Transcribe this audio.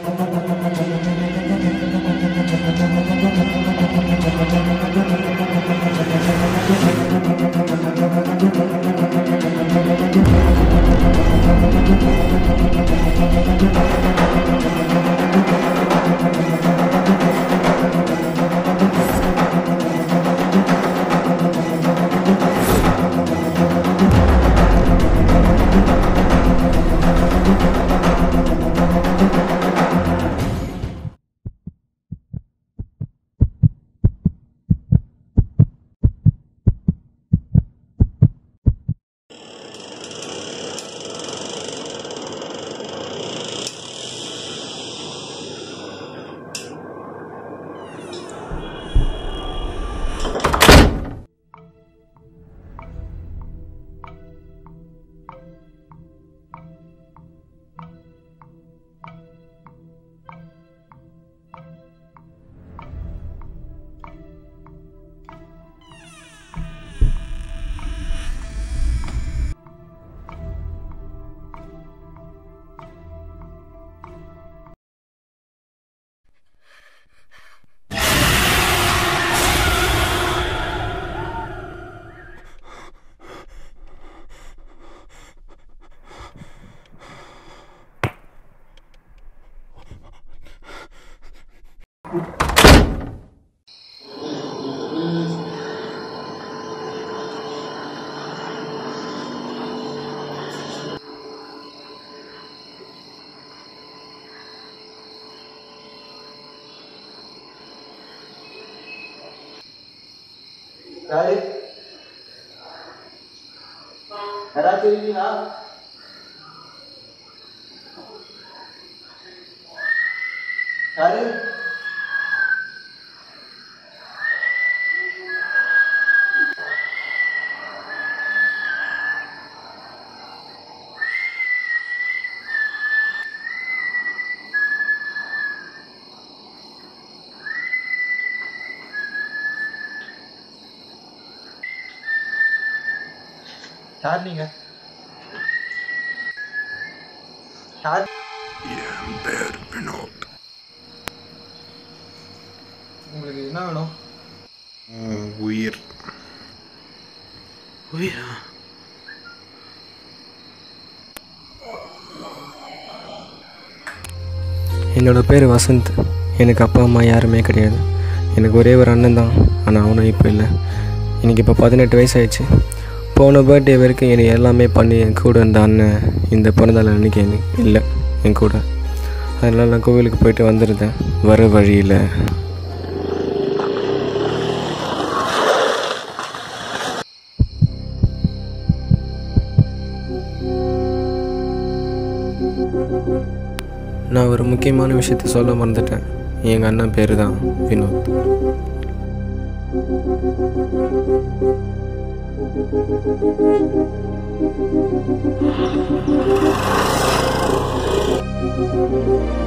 யாரு யாராச்சும் இருக்கீங்களா யாரு யார் நீங்க யார் என் பேர் வினோத் உங்களுக்கு என்ன வேணும் உன் உயிர் உயிரா என்னோட பேர் வசந்த் எனக்கு அப்பா அம்மா யாருமே கிடையாது எனக்கு ஒரே ஒரு அண்ணன் தான் ஆனால் அவனும் இப்போ இல்லை எனக்கு இப்போ பதினெட்டு வயசு ஆயிடுச்சு போன பர்த்டே வரைக்கும் எனக்கு எல்லாமே பண்ணி என் கூட இருந்த அண்ணன் இந்த பிறந்தாள் அன்னைக்கு எனக்கு இல்லை என் கூட அதனால் நான் கோவிலுக்கு போயிட்டு வந்துருந்தேன் வர வழியில் நான் ஒரு முக்கியமான விஷயத்த சொல்ல மறந்துட்டேன் எங்கள் அண்ணன் பேர் தான் வினோத் Thank